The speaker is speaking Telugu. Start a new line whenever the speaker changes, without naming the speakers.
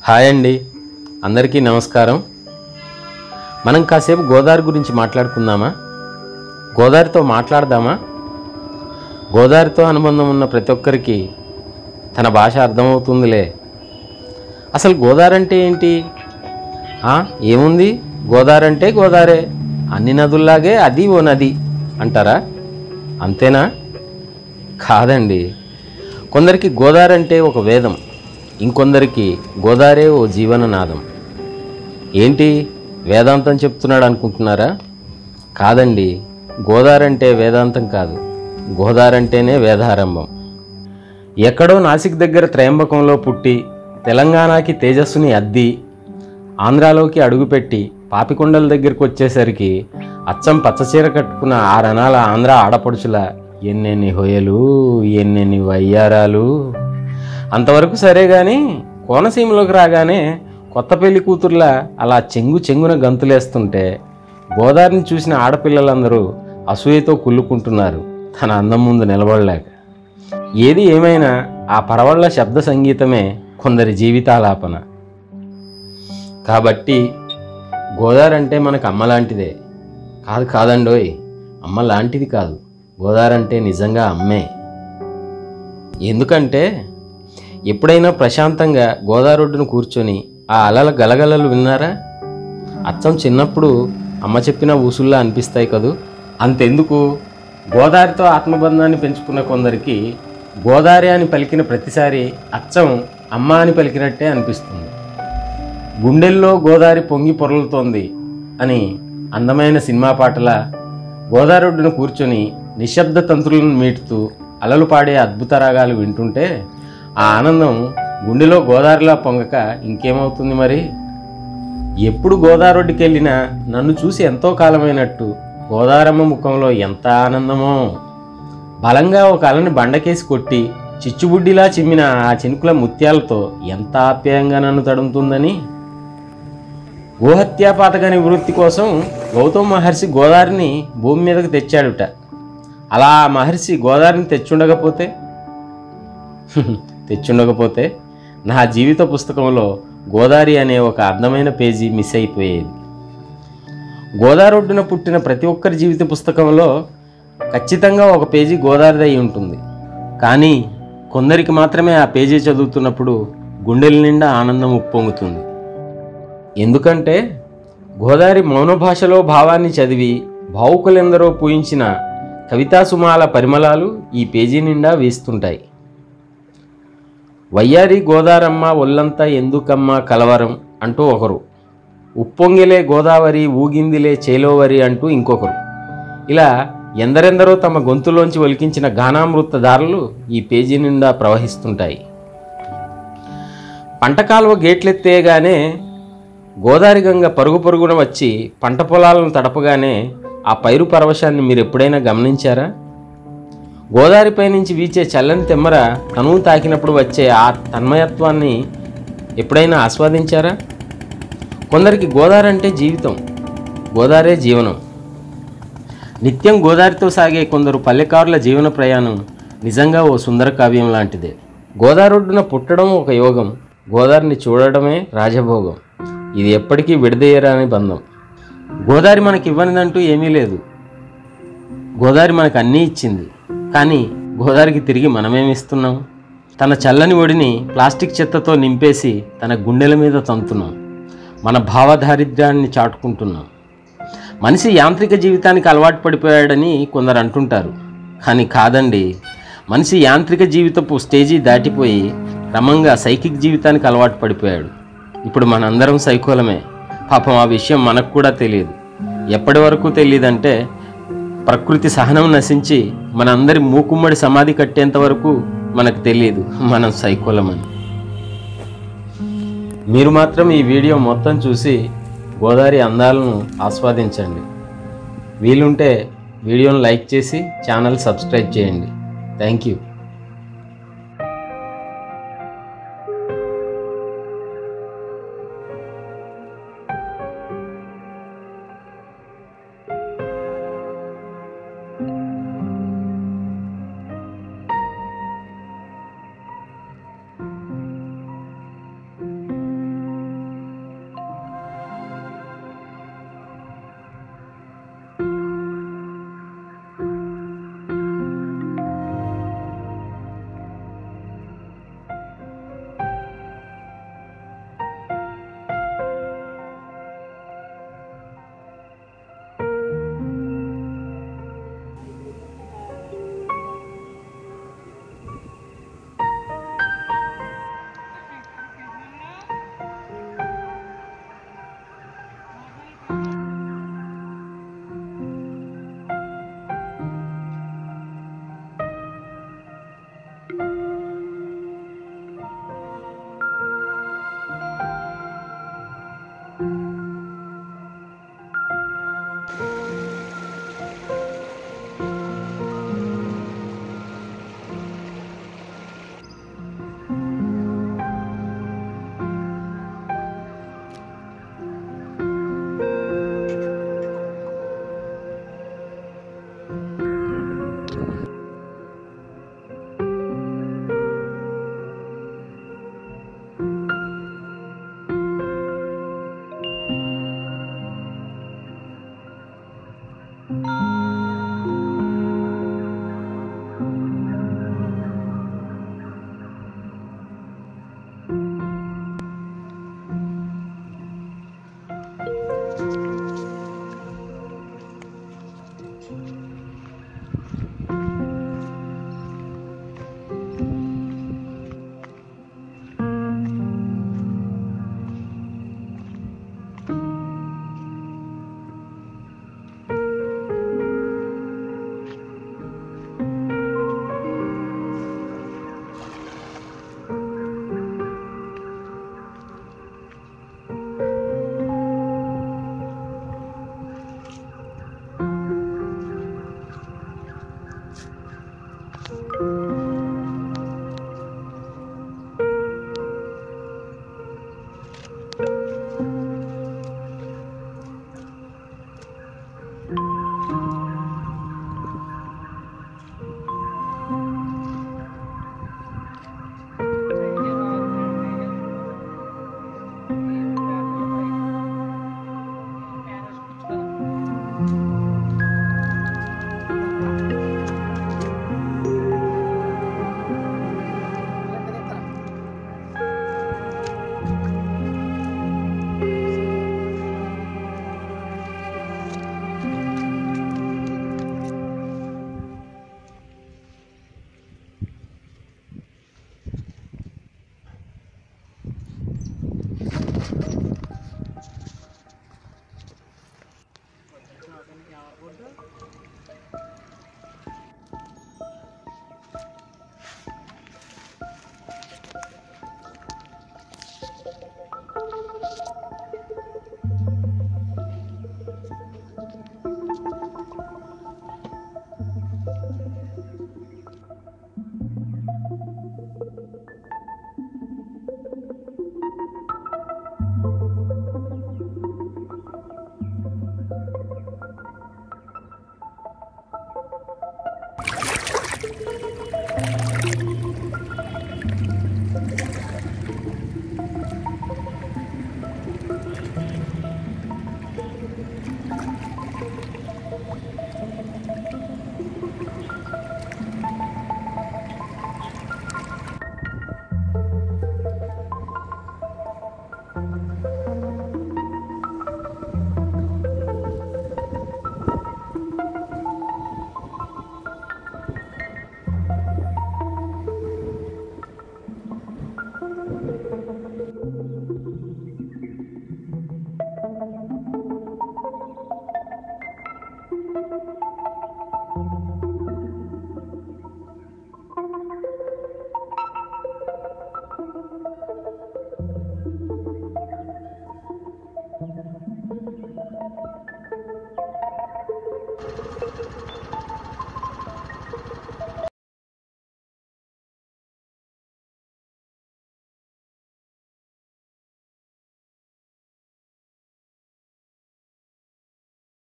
హాయ్ అండి అందరికీ నమస్కారం మనం కాసేపు గోదావరి గురించి మాట్లాడుకుందామా గోదావరితో మాట్లాడదామా గోదావరితో అనుబంధం ఉన్న ప్రతి ఒక్కరికి తన భాష అర్థమవుతుందిలే అసలు గోదావరి అంటే ఏంటి ఆ, ఏముంది గోదావరి అంటే గోదావరే అన్ని నదుల్లాగే అది ఓ నది అంటారా అంతేనా కాదండి కొందరికి గోదావరి అంటే ఒక వేదం ఇంకొందరికి గోదావరే ఓ జీవననాదం ఏంటి వేదాంతం చెప్తున్నాడు అనుకుంటున్నారా కాదండి గోదావరి అంటే వేదాంతం కాదు గోదావరి అంటేనే వేదారంభం ఎక్కడో నాసిక్ దగ్గర త్రయంబకంలో పుట్టి తెలంగాణకి తేజస్సుని అద్ది ఆంధ్రాలోకి అడుగుపెట్టి పాపికొండల దగ్గరికి వచ్చేసరికి అచ్చం పచ్చచీర కట్టుకున్న ఆరనాల ఆంధ్ర ఆడపడుచుల ఎన్నెన్ని హొయలు ఎన్నెన్ని వయ్యారాలు అంతవరకు సరే కానీ కోనసీమలోకి రాగానే కొత్త పెళ్లి కూతుర్ల అలా చెంగు చెంగున గంతులేస్తుంటే గోదావరిని చూసిన ఆడపిల్లలందరూ అసూయతో కుళ్ళుకుంటున్నారు తన అందం ముందు నిలబడలేక ఏది ఏమైనా ఆ పరవళ్ళ శబ్ద సంగీతమే కొందరి జీవితాలాపన కాబట్టి గోదావరి అంటే మనకు అమ్మ లాంటిదే కాదు కాదండోయ్ అమ్మ లాంటిది కాదు గోదావరి అంటే నిజంగా అమ్మే ఎందుకంటే ఎప్పుడైనా ప్రశాంతంగా గోదావరి ఒడ్డున కూర్చొని ఆ అలల గలగలలు విన్నారా అచ్చం చిన్నప్పుడు అమ్మ చెప్పిన ఊసుల్లా అనిపిస్తాయి కదూ అంతెందుకు గోదావరితో ఆత్మబంధాన్ని పెంచుకున్న కొందరికి గోదావరి అని పలికిన ప్రతిసారి అచ్చం అమ్మ అని పలికినట్టే అనిపిస్తుంది గుండెల్లో గోదావరి పొంగి పొరలుతోంది అని అందమైన సినిమా పాటల గోదావరి ఒడ్డున కూర్చొని నిశ్శబ్ద తంత్రులను మీటుతూ అలలు పాడే అద్భుత రాగాలు వింటుంటే ఆ ఆనందం గుండెలో గోదావరిలా పొంగక ఇంకేమవుతుంది మరి ఎప్పుడు గోదావరి ఒడ్డుకి వెళ్ళినా నన్ను చూసి ఎంతో కాలమైనట్టు గోదారమ్మ ముఖంలో ఎంత ఆనందమో బలంగా ఒక అలని బండకేసి కొట్టి చిచ్చుబుడ్డిలా చిమ్మిన ఆ చినుకుల ముత్యాలతో ఎంత ఆప్యాయంగా నన్ను తడుముతుందని గోహత్యా పాతక నివృత్తి కోసం గౌతమ మహర్షి గోదావరిని భూమి మీదకు తెచ్చాడుట అలా ఆ మహర్షి గోదావరిని తెచ్చుండకపోతే తెచ్చుండకపోతే నా జీవిత పుస్తకంలో గోదావరి అనే ఒక అందమైన పేజీ మిస్ అయిపోయేది గోదావరి ఒడ్డున పుట్టిన ప్రతి ఒక్కరి జీవిత పుస్తకంలో ఖచ్చితంగా ఒక పేజీ గోదావరిది అయి ఉంటుంది కానీ కొందరికి మాత్రమే ఆ పేజీ చదువుతున్నప్పుడు గుండెల నిండా ఆనందం ఉప్పొంగుతుంది ఎందుకంటే గోదావరి మౌన భాషలో భావాన్ని చదివి భావుకులెందరో పూయించిన కవితాసుమాల పరిమళాలు ఈ పేజీ నిండా వీస్తుంటాయి వయ్యారి గోదారమ్మ ఒల్లంతా ఎందుకమ్మ కలవరం అంటూ ఒకరు ఉప్పొంగిలే గోదావరి ఊగిందిలే చేలోవరి అంటూ ఇంకొకరు ఇలా ఎందరెందరో తమ గొంతులోంచి ఒలికించిన గానామృత దారులు ఈ పేజీ నిండా ప్రవహిస్తుంటాయి పంట కాలువ గేట్లెత్తేయగానే గోదావరి గంగ పరుగు పరుగున వచ్చి పంట పొలాలను తడపగానే ఆ పైరు పరవశాన్ని మీరు ఎప్పుడైనా గమనించారా గోదావరిపై నుంచి వీచే చల్లని తెమ్మర తనువు తాకినప్పుడు వచ్చే ఆ తన్మయత్వాన్ని ఎప్పుడైనా ఆస్వాదించారా కొందరికి గోదావరి అంటే జీవితం గోదావరే జీవనం నిత్యం గోదావరితో సాగే కొందరు పల్లెకారుల జీవన ప్రయాణం నిజంగా ఓ సుందర కావ్యం లాంటిదే గోదావరి ఒడ్డున పుట్టడం ఒక యోగం గోదావరిని చూడడమే రాజభోగం ఇది ఎప్పటికీ విడదీయరాని బంధం గోదావరి మనకి ఇవ్వనిదంటూ ఏమీ లేదు గోదావరి మనకు అన్నీ ఇచ్చింది కానీ గోదావరికి తిరిగి మనమేమి ఇస్తున్నాం తన చల్లని ఒడిని ప్లాస్టిక్ చెత్తతో నింపేసి తన గుండెల మీద తంతున్నాం మన భావదారిద్ర్యాన్ని చాటుకుంటున్నాం మనిషి యాంత్రిక జీవితానికి అలవాటు పడిపోయాడని కొందరు అంటుంటారు కానీ కాదండి మనిషి యాంత్రిక జీవితపు స్టేజీ దాటిపోయి క్రమంగా సైకిక్ జీవితానికి అలవాటు పడిపోయాడు ఇప్పుడు మనందరం సైకోలమే పాపం ఆ విషయం మనకు కూడా తెలియదు ఎప్పటి వరకు తెలియదంటే ప్రకృతి సహనం నశించి మనందరి మూకుమ్మడి సమాధి కట్టేంత వరకు మనకు తెలియదు మనం సైకోలమని మీరు మాత్రం ఈ వీడియో మొత్తం చూసి గోదావరి అందాలను ఆస్వాదించండి వీలుంటే వీడియోను లైక్ చేసి ఛానల్ సబ్స్క్రైబ్ చేయండి థ్యాంక్ యూ